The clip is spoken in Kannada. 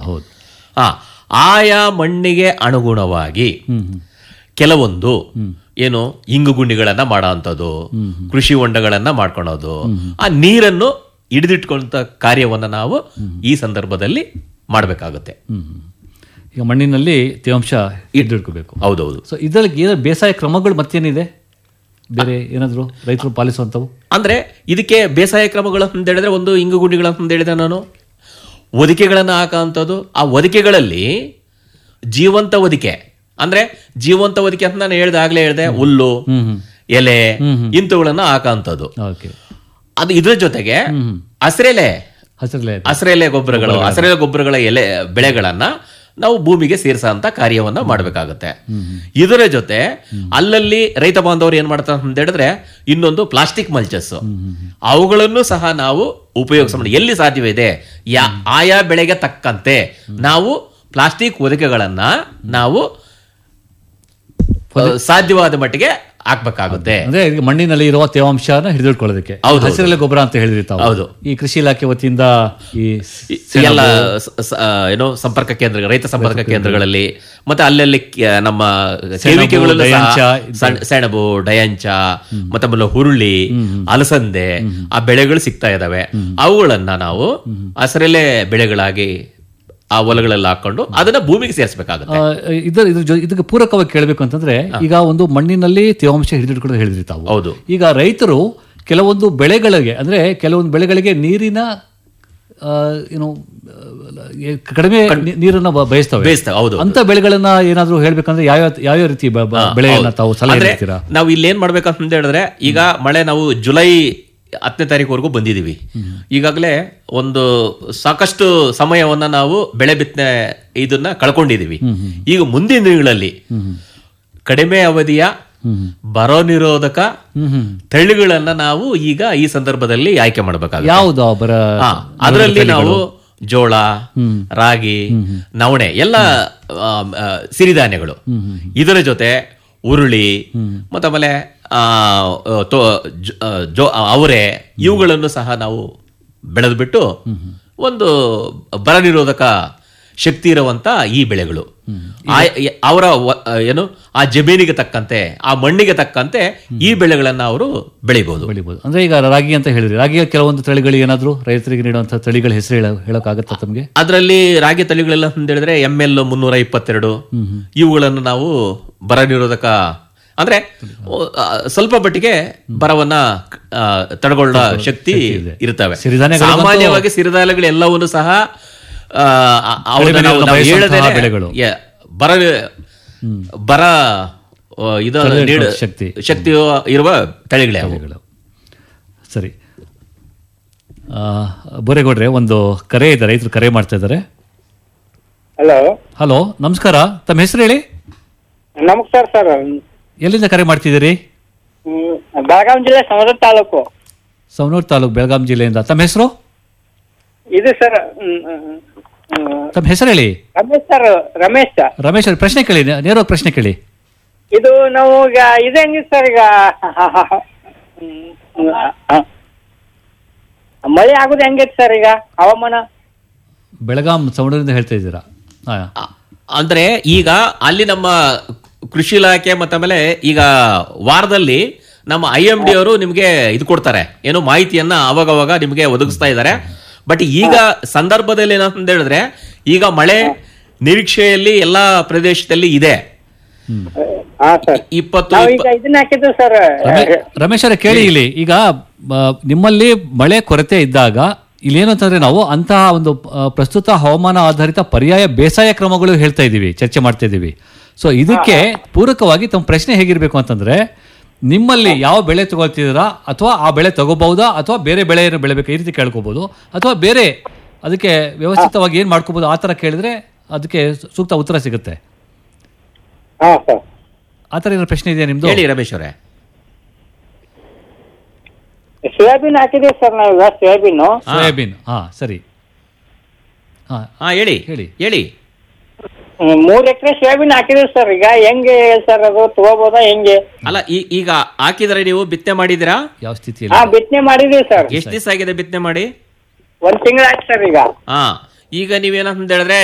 ಹೌದು ಆ ಆಯಾ ಮಣ್ಣಿಗೆ ಅನುಗುಣವಾಗಿ ಕೆಲವೊಂದು ಏನು ಇಂಗು ಗುಂಡಿಗಳನ್ನ ಮಾಡೋ ಅಂಥದ್ದು ಕೃಷಿ ಹೊಂಡಗಳನ್ನ ಮಾಡ್ಕೊಳೋದು ಆ ನೀರನ್ನು ಹಿಡಿದಿಟ್ಕೊಂತ ಕಾರ್ಯವನ್ನ ನಾವು ಈ ಸಂದರ್ಭದಲ್ಲಿ ಮಾಡಬೇಕಾಗುತ್ತೆ ಹ್ಮ್ ಹ್ಮ್. ಈಗ ಮಣ್ಣಿನಲ್ಲಿ ತೇವಾಂಶ ಹಿಡಿದಿಡ್ಕೋಬೇಕು ಹೌದೌದು ಸೊ ಇದರಲ್ಲಿ ಏನು ಬೇಸಾಯ ಕ್ರಮಗಳು ಮತ್ತೇನಿದೆ ಬೇರೆ ಏನಾದರೂ ರೈತರು ಪಾಲಿಸುವಂಥವು ಅಂದ್ರೆ ಇದಕ್ಕೆ ಬೇಸಾಯ ಕ್ರಮಗಳು ಅಂತ ಹೇಳಿದ್ರೆ ಒಂದು ಇಂಗು ಗುಂಡಿಗಳು ಅಂತ ಹೇಳಿದೆ ನಾನು ಹೊದಿಕೆಗಳನ್ನು ಹಾಕೋಂಥದ್ದು ಆ ಹೊದಿಕೆಗಳಲ್ಲಿ ಜೀವಂತ ಹೊದಿಕೆ ಅಂದ್ರೆ ಜೀವಂತ ಹೊದಿಕೆ ಅಂತ ನಾನು ಹೇಳ್ದೆ ಆಗ್ಲೇ ಹೇಳ್ದೆ ಹುಲ್ಲು ಎಲೆ ಇಂಥವುಗಳನ್ನ ಹಾಕೋಂಥದ್ದು ಓಕೆ ಅದು ಇದ್ರ ಜೊತೆಗೆ ಹಸಿರೆಲೆ ಹಸಿರಲೆ ಹಸಿರೆಲೆ ಗೊಬ್ಬರಗಳು ಹಸಿರೆಲೆ ಗೊಬ್ಬರಗಳ ಎಲೆ ಬೆಳೆಗಳನ್ನ ನಾವು ಭೂಮಿಗೆ ಸೇರಿಸೋಂತ ಕಾರ್ಯವನ್ನ ಮಾಡಬೇಕಾಗುತ್ತೆ ಇದರ ಜೊತೆ ಅಲ್ಲಲ್ಲಿ ರೈತ ಬಾಂಧವರು ಏನ್ ಮಾಡ್ತಾರೆ ಅಂತ ಹೇಳಿದ್ರೆ ಇನ್ನೊಂದು ಪ್ಲಾಸ್ಟಿಕ್ ಮಲ್ಚಸ್ ಅವುಗಳನ್ನು ಸಹ ನಾವು ಉಪಯೋಗಿಸ ಎಲ್ಲಿ ಸಾಧ್ಯವಿದೆ ಯಾ ಆಯಾ ಬೆಳೆಗೆ ತಕ್ಕಂತೆ ನಾವು ಪ್ಲಾಸ್ಟಿಕ್ ಹೊದಿಕೆಗಳನ್ನ ನಾವು ಆ, ಸಾಧ್ಯವಾದ ಮಟ್ಟಿಗೆ ಹಾಕ್ಬೇಕಾಗುತ್ತೆ ಅಂದ್ರೆ ಈಗ ಮಣ್ಣಿನಲ್ಲಿ ಇರುವ ತೇವಾಂಶನ ಹಿಡಿದಿಟ್ಕೊಳ್ಳೋದಕ್ಕೆ ಹೌದು, ಹೌದು. ಹಸಿರೆಲೆ ಗೊಬ್ಬರ ಅಂತ ಹೇಳಿದ್ರಿ ತಾವು ಹೌದು. ಈ ಕೃಷಿ ಇಲಾಖೆ ವತಿಯಿಂದ ಈ ಈ ಎಲ್ಲ ಸ- ಸ- ಏನೋ ಸಂಪರ್ಕ ಕೇಂದ್ರ ರೈತ ಸಂಪರ್ಕ ಕೇಂದ್ರಗಳಲ್ಲಿ ಮತ್ತೆ ಅಲ್ಲಲ್ಲಿ ಕ- ನಮ್ಮ ಕೇವಿಕೆಗಳಲ್ಲೂ ಸಹ ಡಯಾಂಚ, ಸಣ್- ಸೆಣಬು ಡಯಾಂಚ ಮತ್ತೆ ಆಮೇಲೆ ಹುರುಳಿ ಅಲಸಂದೆ ಆ ಬೆಳೆಗಳು ಸಿಗ್ತಾ ಇದಾವೆ ಅವುಗಳನ್ನ ನಾವು ಹಸಿರೆಲೆ ಬೆಳೆಗಳಾಗಿ ಆ ಹೊಲಗಳಲ್ಲಿ ಹಾಕೊಂಡು ಅದನ್ನ ಭೂಮಿಗೆ ಸೇರಿಸಬೇಕಾಗುತ್ತೆ ಆ, ಇದರ ಇದ್ರ ಜೊ- ಇದಕ್ಕೆ ಪೂರಕವಾಗಿ ಕೇಳಬೇಕು ಅಂತಂದ್ರೆ ಈಗ ಒಂದು ಮಣ್ಣಿನಲ್ಲಿ ತೇವಾಂಶ ಹಿಡಿದಿಟ್ಕೊಳ್ಳೋದು ಹೇಳಿದ್ರಿ ತಾವು ಹೌದು ಈಗ ರೈತರು ಕೆಲವೊಂದು ಬೆಳೆಗಳಿಗೆ ಅಂದ್ರೆ ಕೆಲವೊಂದು ಬೆಳೆಗಳಿಗೆ ನೀರಿನ ಆ, ಏನು ಆ, ಕಡಿಮೆ ನೀ- ನೀರನ್ನ ಬ- ಬಯಸ್ತವೆ ಬೇಯಿಸ್ತಾ ಹೌದು ಅಂತ ಬೆಳೆಗಳನ್ನ ಏನಾದ್ರೂ ಹೇಳ್ಬೇಕಂದ್ರೆ ಯಾವ ಯಾವ್ಯಾವ ರೀತಿ ಬ- ಬ- ಬೆಳೆಯನ್ನ ತಾವು ಸಲಹೆ ಅಂದ್ರೆ ನೀಡ್ತೀರಾ ನಾವು ಇಲ್ಲಿ ಏನ್ ಮಾಡ್ಬೇಕಂತ ಹೇಳಿದ್ರೆ ಈಗ ಮಳೆ ನಾವು ಜುಲೈ ಹತ್ತನೇ ತಾರೀಕುವರೆಗೂ ಬಂದಿದ್ದೀವಿ ಈಗಾಗಲೇ ಒಂದು ಸಾಕಷ್ಟು ಸಮಯವನ್ನ ನಾವು ಬೆಳೆ ಬಿತ್ತನೆ ಇದನ್ನ ಕಳ್ಕೊಂಡಿದೀವಿ ಈಗ ಮುಂದಿನ ದಿನಗಳಲ್ಲಿ ಕಡಿಮೆ ಅವಧಿಯ ಬರೋ ನಿರೋಧಕ ತಳಿಗಳನ್ನ ನಾವು ಈಗ ಈ ಸಂದರ್ಭದಲ್ಲಿ ಆಯ್ಕೆ ಮಾಡಬೇಕಾಗುತ್ತೆ ಯಾವ್ದು ಬರ ಹಾ, ಅದರಲ್ಲಿ ನಾವು ಜೋಳ ರಾಗಿ ನವಣೆ ಎಲ್ಲ ಆ, ಆ, ಸಿರಿಧಾನ್ಯಗಳು ಇದರ ಜೊತೆ ಉರುಳಿ ಮತ್ತೆ ಆಮೇಲೆ ಆ, ತೋ- ಜ- ಆ, ಜೋ ಅವರೆ ಇವುಗಳನ್ನು ಸಹ ನಾವು ಬೆಳೆದ್ಬಿಟ್ಟು ಒಂದು ಬರ ನಿರೋಧಕ ಶಕ್ತಿ ಇರುವಂತ ಈ ಬೆಳೆಗಳು ಆ- ಯ- ಅವರ ವ- ಏನು ಆ ಜಮೀನಿಗೆ ತಕ್ಕಂತೆ ಆ ಮಣ್ಣಿಗೆ ತಕ್ಕಂತೆ ಈ ಬೆಳೆಗಳನ್ನ ಅವರು ಬೆಳಿಬಹುದು ಬೆಳಿಬೋದು ಅಂದ್ರೆ ಈಗ ರಾಗಿ ಅಂತ ಹೇಳಿದ್ರಿ ರಾಗಿಯ ಕೆಲವೊಂದು ತಳಿಗಳು ಏನಾದ್ರು ರೈತರಿಗೆ ನೀಡುವಂತ ತಳಿಗಳ ಹೆಸರು ಹೇಳ ಹೇಳೋಕ್ಕಾಗತ್ತಾ ತಮಗೆ ಅದರಲ್ಲಿ ರಾಗಿ ತಳಿಗಳೆಲ್ಲ ಅಂತ ಹೇಳಿದ್ರೆ ಎಂ ಎಲ್ ಮುನ್ನೂರ ಇಪ್ಪತ್ತೆರಡು ಇವುಗಳನ್ನು ನಾವು ಬರ ನಿರೋಧಕ ಅಂದ್ರೆ ಓ, ಆ, ಸ್ವಲ್ಪ ಮಟ್ಟಿಗೆ ಬರವನ್ನ ಆ, ತಡೆಗೊಳ್ಳ ಶಕ್ತಿ ಇರ್ತವೆ ಸಿರಿಧಾನ್ಯಗಳಿಗಂತೂ- ಸಾಮಾನ್ಯವಾಗಿ ಸಿರಿಧಾನ್ಯಗಳು ಎಲ್ಲವನ್ನು ಸಹ ಆ, ಆ- ಅವನ್ನ ಕಡಿಮೆ ನಾವು- ನೀರನ್ನು ನಾವು ಬಯಸುವಂತಹ ಹೇಳದೇನೆ ಬೆಳೆಗಳು. ಯ- ಬರ ಬರ ಆ, ಇದು ನೀಡ ಶಕ್ತಿ. ಶಕ್ತಿ ಇರುವ ತಳಿಗಳೇ ಅವು. ತಳಿಗಳು ಸರಿ ಆ, ಬೋರೇಗೌಡ್ರೆ ಒಂದು ಕರೆ ಇದೆ ರೈತರು ಕರೆ ಮಾಡ್ತಾ ಇದ್ದಾರೆ ಹಲೋ ಹಲೋ ನಮಸ್ಕಾರ ತಮ್ಮ ಹೆಸರು ಹೇಳಿ ನಮಸ್ಕಾರ ಸರ್ ಎಲ್ಲಿಂದ ಕರೆ ಮಾಡ್ತಿದ್ದೀರಿ ಬೆಳಗಾವಿ ಜಿಲ್ಲೆ ಸಮುದ್ರ ತಾಲೂಕು ಸವನೂರು ತಾಲೂಕು ಬೆಳಗಾಂ ಜಿಲ್ಲೆಯಿಂದ ತಮ್ಮ ಹೆಸರು ಇದು ಸರ್ ತಮ್ಮ ಹೆಸರು ಹೇಳಿ ರಮೇಶ್ ಸರ್ ರಮೇಶ್ ಸರ್ ರಮೇಶ್ ಅವ್ರ ಪ್ರಶ್ನೆ ಕೇಳಿ ನೇ- ನೇರವಾಗಿ ಪ್ರಶ್ನೆ ಕೇಳಿ ಇದು ನಾವು ಈಗ ಇದು ಹೆಂಗಿದೆ ಸರ್ ಈಗ ಹ್ಮ್, ಆ, ಮಳೆ ಆಗುದು ಹೆಂಗೈತೆ ಸರ್ ಈಗ ಹವಾಮಾನ ಬೆಳಗಾಂ ಸವಣೂರಿಂದ ಹೇಳ್ತಾ ಇದ್ದೀರಾ ಹಾ ಆ- ಅಂದ್ರೆ ಈಗ ಅಲ್ಲಿ ನಮ್ಮ ಕೃಷಿ ಇಲಾಖೆ ಮತ್ತೆ ಆಮೇಲೆ ಈಗ ವಾರದಲ್ಲಿ ನಮ್ಮ ಐ ಎಂ ಡಿ ಅವರು ನಿಮಗೆ ಇದು ಕೊಡ್ತಾರೆ ಏನು ಮಾಹಿತಿಯನ್ನ ಅವಾಗವಾಗ ನಿಮಗೆ ಒದಗಿಸ್ತಾ ಇದ್ದಾರೆ ಬಟ್ ಈಗ ಸಂದರ್ಭದಲ್ಲಿ ಏನಂತ ಹೇಳಿದ್ರೆ ಈಗ ಮಳೆ ನಿರೀಕ್ಷೆಯಲ್ಲಿ ಎಲ್ಲಾ ಪ್ರದೇಶದಲ್ಲಿ ಇದೆ ಹಾ ಸರ್ ಇಪ್ಪತ್ತು ನಾವು ಇಪ್ಪ- ಈಗ ಇದನ್ನ ಹಾಕಿದ್ವಿ ಸರ್ ರಮೇ- ರಮೇಶ್ ಅವರೇ ಕೇಳಿ ಇಲ್ಲಿ ಈಗ ಆ, ನಿಮ್ಮಲ್ಲಿ ಮಳೆ ಕೊರತೆ ಇದ್ದಾಗ ಇಲ್ಲೇನು ಅಂತಂದ್ರೆ ನಾವು ಅಂತಹ ಒಂದು ಆ, ಪ್ರಸ್ತುತ ಹವಾಮಾನ ಆಧಾರಿತ ಪರ್ಯಾಯ ಬೇಸಾಯ ಕ್ರಮಗಳು ಹೇಳ್ತಾ ಇದ್ದೀವಿ ಚರ್ಚೆ ಮಾಡ್ತಾ ಇದ್ದೀವಿ ಸೊ ಇದಕ್ಕೆ ಪೂರಕವಾಗಿ ತಮ್ಮ ಪ್ರಶ್ನೆ ಹೇಗಿರ್ಬೇಕು ಅಂತಂದ್ರೆ ನಿಮ್ಮಲ್ಲಿ ಯಾವ ಬೆಳೆ ತಗೊಳ್ತಿದ್ದೀರಾ ಅಥವಾ ಆ ಬೆಳೆ ತಗೋಬಹುದಾ ಅಥವಾ ಬೇರೆ ಬೆಳೆಯನ್ನು ಬೆಳಿಬೇಕು ಈ ರೀತಿ ಕೇಳ್ಕೋಬಹುದು ಅಥವಾ ಬೇರೆ ಅದಕ್ಕೆ ವ್ಯವಸ್ಥಿತವಾಗಿ ಏನ್ ಮಾಡ್ಕೋಬಹುದು ಆ ಥರ ಕೇಳಿದ್ರೆ ಅದಕ್ಕೆ ಸೂಕ್ತ ಉತ್ತರ ಸಿಗುತ್ತೆ ಹಾ ಸರ್ ಆ ಥರ ಏನೋ ಪ್ರಶ್ನೆ ಇದೆಯಾ ನಿಮ್ದು ಹೇಳಿ ರಮೇಶ್ ಅವರೇ ಸೋಯಾಬೀನ್ ಹಾಕಿದೀವಿ ಸರ್ ನಾವೀಗ ಸೋಯಾಬೀನ್ ಸೋಯಾಬೀನ್ ಹಾ ಸರಿ ಹಾ ಹಾ ಹೇಳಿ ಹೇಳಿ. ಹೇಳಿ ಮೂರ್ ಎಕರೆ ಸೋಯಾಬೀನ್ ಹಾಕಿದೀವಿ ಸರ್ ಈಗ ಹೆಂಗೆ ಸರ್ ಅದು ತಗೋಬೋದಾ ಹೆಂಗೆ ಅಲ್ಲ ಈ- ಈಗ ಹಾಕಿದ್ರೆ ನೀವು ಬಿತ್ತನೆ ಮಾಡಿದಿರಾ ಯಾವ ಸ್ಥಿತಿಯಲ್ಲಿ ಹಾ ಬಿತ್ತನೆ ಮಾಡಿದೀವಿ ಸರ್ ಎಷ್ಟು ದಿವಸ ಆಗಿದೆ ಬಿತ್ತನೆ ಮಾಡಿ ಒಂದ್ ತಿಂಗಳಾಯ್ತು ಸರ್ ಈಗ ಹಾ ಈಗ ನೀವೇನಂತ ಹೇಳಿದ್ರೆ